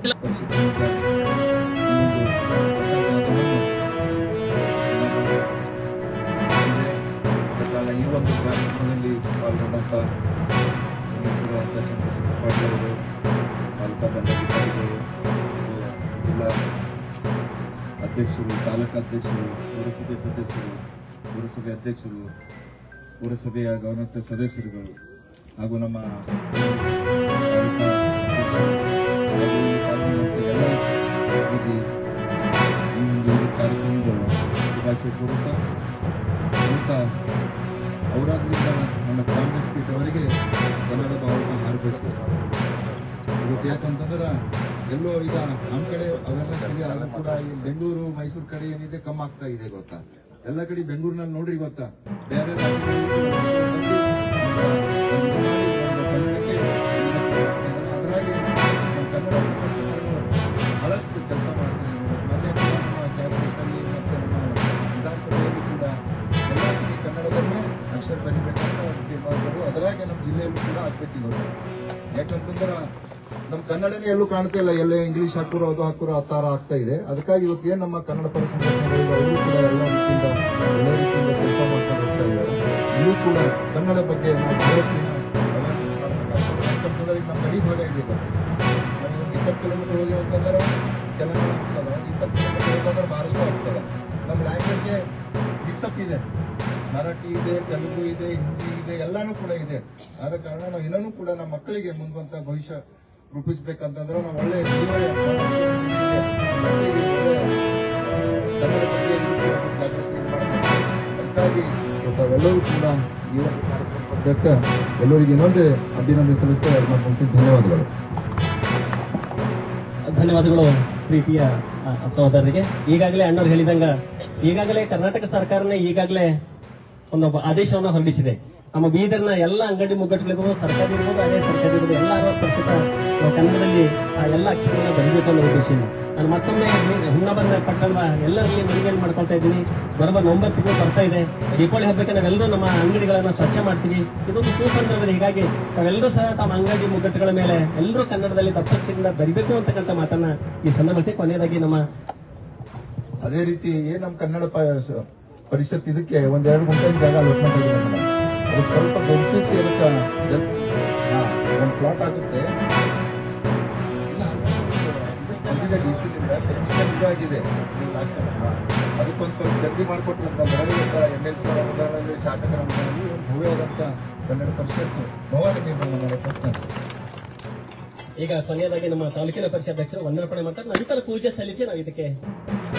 ಪರಿಷತ್ತಿನಿಂದ ಈ ಒಂದು ಕಾಲ ಈ ಒಂದು ಕಾರ್ಯಕ್ರಮದಲ್ಲಿ ಪಾಲ್ಗೊಂಡಂತ ಸದಸ್ಯರಾದಂಥ ಚಂದ್ರಶೇಖರ ಪಾಟೀಲ್ ಅವರು ತಾಲೂಕಾ ದಂಡಾಧಿಕಾರಿಗಳು ಮತ್ತು ಜಿಲ್ಲಾ ಅಧ್ಯಕ್ಷರು ತಾಲೂಕಾ ಅಧ್ಯಕ್ಷರು ಪುರಸಭೆ ಸದಸ್ಯರು ಪುರಸಭೆ ಅಧ್ಯಕ್ಷರು ಪುರಸಭೆಯ ಗೌರವ ಸದಸ್ಯರುಗಳು ಹಾಗೂ ನಮ್ಮ ತಾಲೂಕಾ ಅಧ್ಯಕ್ಷರು ಹಾಗೂ ಇಲ್ಲಿ ಪಾಲ್ಗೊಂಡಂತ ಎಲ್ಲ ಅವರಿಗೆ ಈ ಒಂದು ಕಾರ್ಯಕ್ರಮದ ಶುಭಾಶಯ ಕೋರುತ್ತಾ ಕೋರುತ್ತಾ ಅವರಾದ್ರಿಂದ ನಮ್ಮ ಚಾಮರಾಜ ಪೀಠ ಅವರಿಗೆ ಕನ್ನಡ ಬಾವುಟ ಹಾರಬೇಕು ಇವತ್ತು ಯಾಕಂತಂದ್ರೆ ಎಲ್ಲೋ ಈಗ ನಮ್ಮ ಕಡೆ ಅವೇರ್ನೆಸ್ ಇದೆ ಆದ್ರೂ ಕೂಡ ಈ ಬೆಂಗಳೂರು ಮೈಸೂರು ಕಡೆ ಏನಿದೆ ಕಮ್ಮಿ ಆಗ್ತಾ ಇದೆ ಗೊತ್ತಾ ಎಲ್ಲ ಕಡೆ ಬೆಂಗಳೂರಿನಲ್ಲಿ ನೋಡ್ರಿ ಗೊತ್ತಾ ಬೇರೆ ಅದರಾಗಿ ಕನ್ನಡ ಸಂಘಟನೆಗಳು ಬಹಳಷ್ಟು ಕೆಲಸ ಮಾಡ್ತಾರೆ ಮೊನ್ನೆ ಕೂಡ ನಮ್ಮ ಕ್ಯಾಬಿನೆಟ್ನಲ್ಲಿ ಮತ್ತು ನಮ್ಮ ವಿಧಾನಸಭೆಯಲ್ಲಿ ಕೂಡ ಎಲ್ಲ ಕಡೆ ಕನ್ನಡದಲ್ಲೇ ಅಕ್ಷರ ಬರಿಬೇಕಂತ ಒಂದು ತೀರ್ಮಾನಗಳು ಅದರಾಗೆ ನಮ್ಮ ಜಿಲ್ಲೆಯಲ್ಲೂ ಕೂಡ ಆಗ್ಬೇಕು ಇವತ್ತು ಯಾಕಂತಂದ್ರೆ ನಮ್ಮ ಕನ್ನಡನೇ ಎಲ್ಲೂ ಕಾಣ್ತಾ ಇಲ್ಲ ಎಲ್ಲ ಇಂಗ್ಲಿಷ್ ಹಾಕುರೋ ಅದು ಹಾಕುರೋ ಆ ತರ ಆಗ್ತಾ ಇದೆ ಅದಕ್ಕಾಗಿ ಇವತ್ತು ಏನ್ ನಮ್ಮ ಕನ್ನಡ ಪರ ಸಂಘಟನೆಗಳು ಅವರು ಕೂಡ ಎಲ್ಲ ರೀತಿಯಿಂದ ಎಲ್ಲ ರೀತಿಯಿಂದ ಕೆಲಸ ಮಾಡ್ಕೊಂಡು ಹೋಗ್ತಾ ಇದ್ದಾರೆ ಇಲ್ಲೂ ಕೂಡ ಕನ್ನಡ ಬಗ್ಗೆ ನಾವು ಬಹಳಷ್ಟು ದಿನ awareness ಮಾಡ್ಬೇಕಾಗ್ತದೆ. ಯಾಕಂತಂದ್ರೆ ಈಗ ನಮ್ಮ ಗಡಿ ಭಾಗ ಇದೆ ಇವತ್ತು ನಾವು ಒಂದು ಇಪ್ಪತ್ತು ಕಿಲೋಮೀಟರ್ ಹೋಗಿ ಅಂತಂದ್ರೆ ತೆಲಂಗಾಣ ಆಗ್ತದೆ ಒಂದು ಇಪ್ಪತ್ತು ಕಿಲೋಮೀಟರ್ ಹೋಗಂದ್ರೆ ಮಹಾರಾಷ್ಟ್ರ ಆಗ್ತದೆ ನಮ್ಮ ಲ್ಯಾಂಗ್ವೇಜ್ ಮಿಕ್ಸಪ್ ಇದೆ ಮರಾಠಿ ಇದೆ ತೆಲುಗು ಇದೆ ಹಿಂದಿ ಇದೆ ಎಲ್ಲಾನು ಕೂಡ ಇದೆ ಆದ ಕಾರಣ ನಾವು ಇನ್ನೂ ಕೂಡ ನಮ್ಮ ಮಕ್ಕಳಿಗೆ ಮುಂದುವಂತ ಭವಿಷ್ಯ ರೂಪಿಸ್ಬೇಕಂತಂದ್ರೆ ನಾವು ಒಳ್ಳೆ ಜೀವನ ಇದೆ. ಮಕ್ಕಳಿಗೆ ಒಳ್ಳೆ, ಆ, ಕನ್ನಡ ಬಗ್ಗೆ ಇದು ಕೂಡ ಒಂದು ಜಾಗೃತಿ ಮಾಡಬೇಕು ಅದಕ್ಕಾಗಿ ಇವತ್ತು ಅವೆಲ್ಲರೂ ಕೂಡ ಈ ಒಂದು ಕಾರ್ಯಕ್ರಮಕ್ಕೆ ಎಲ್ಲರಿಗೆ ಇನ್ನೊಂದು ಅಭಿನಂದನೆ ಸಲ್ಲಿಸ್ತಾ ಎರಡು ಮಾತು ಮುಗಿಸಿ ಧನ್ಯವಾದಗಳು ಧನ್ಯವಾದಗಳು ಪ್ರೀತಿಯ ಆ, ಸಹೋದರರಿಗೆ ಈಗಾಗಲೇ ಅಣ್ಣವ್ರು ಹೇಳಿದಂಗ ಈಗಾಗಲೇ ಕರ್ನಾಟಕ ಸರ್ಕಾರನೇ ಈಗಾಗಲೇ ಒಂದು ಆದೇಶವನ್ನು ಹೊರಡಿಸಿದೆ ನಮ್ಮ ಬೀದರ್ನ ಎಲ್ಲ ಅಂಗಡಿ ಮುಗ್ಗಟ್ಟುಗಳಿಗೂ ಸರ್ಕಾರಿ ಇರ್ಬೋದು ಅದೇ ಸರ್ಕಾರಿ ಇರ್ಬೋದು ಎಲ್ಲ ಅರವತ್ತು ಪ್ರತಿಶತ ನಾವು ಕನ್ನಡದಲ್ಲಿ ಆ ಎಲ್ಲ ಅಕ್ಷರಗಳನ್ನ ಬರೀಬೇಕು ಅನ್ನೋ ಉದ್ದೇಶದಿಂದ ನಾನು ಮತ್ತೊಮ್ಮೆ ಹುನ್ನಬಂದ ಪಟ್ಟಣದ ಎಲ್ಲರಲ್ಲಿ ಮನವಿಯನ್ನು ಮಾಡ್ಕೊಳ್ತಾ ಇದ್ದೀನಿ ಬರುವ ನವೆಂಬರ್ ತಿಂಗಳು ಬರ್ತಾ ಇದೆ ದೀಪಾವಳಿ ಹಬ್ಬಕ್ಕೆ ನಾವೆಲ್ಲರೂ ನಮ್ಮ ಅಂಗಡಿಗಳನ್ನ ಸ್ವಚ್ಛ ಮಾಡ್ತೀವಿ ಇದೊಂದು ಸುಸಂದರ್ಭದ ಹೀಗಾಗಿ ನಾವೆಲ್ಲರೂ ಸಹ ತಮ್ಮ ಅಂಗಡಿ ಮುಗ್ಗಟ್ಟುಗಳ ಮೇಲೆ ಎಲ್ಲರೂ ಕನ್ನಡದಲ್ಲಿ ದಪ್ಪಕ್ಷರಿಂದ ಬರಿಬೇಕು ಅಂತಕ್ಕಂಥ ಮಾತನ್ನ ಈ ಸಂದರ್ಭಕ್ಕೆ ಕೊನೆಯದಾಗಿ ನಮ್ಮ ಅದೇ ರೀತಿ ಏನ್ ನಮ್ಮ ಕನ್ನಡ ಪ- ಸ- ಪರಿಷತ್ ಇದಕ್ಕೆ ಒಂದ್ ಎರಡು ಗುಂಟೆ ಜಾಗ ಅಲೋಟ್ಮೆಂಟ್ ಆಗಿದೆ ಮೇಡಮ್ ಅದು ಸ್ವಲ್ಪ ಗುರುತಿಸಿ ಅದಕ್ಕೆ ಜಲ್- ಹಾ, ಒಂದ್ ಪ್ಲಾಟ್ ಆಗುತ್ತೆ ಇಲ್ಲ, ಅದು ಬಂದಿದೆ ಡಿ ಸಿ ಟೆಕ್ನಿಕಲ್ ಇದಾಗಿದೆ ಈ last time. ಹಾ. ಅದಕ್ಕೊಂದ್ ಸ್ವಲ್ಪ ಜಲ್ದಿ ಮಾಡಿಕೊಟ್ರು ಅಂತಂದ್ರೆ ಇವತ್ತು ಎಮ್ ಎಲ್ ಸಿ ಅವರ ಅನುದಾನದಲ್ಲಿ ಶಾಸಕರ ಅನುದಾನದಲ್ಲಿ ಒಂದು ಭವ್ಯವಾದಂತ ಕನ್ನಡ ಪರಿಷತ್ ಭವನ ನಿರ್ಮಾಣ ಮಾಡಕ್ಕೆ ಈಗ ಕೊನೆಯದಾಗಿ ನಮ್ಮ ತಾಲೂಕಿನ ಪರಿಷತ್ ಅಧ್ಯಕ್ಷರು ವಂದನಪಣೆ ಮಾಡ್ತಾರೆ ನಂತರ ಪೂಜೆ ಸಲ್ಲಿಸಿ ನಾವು ಇದಕ್ಕೆ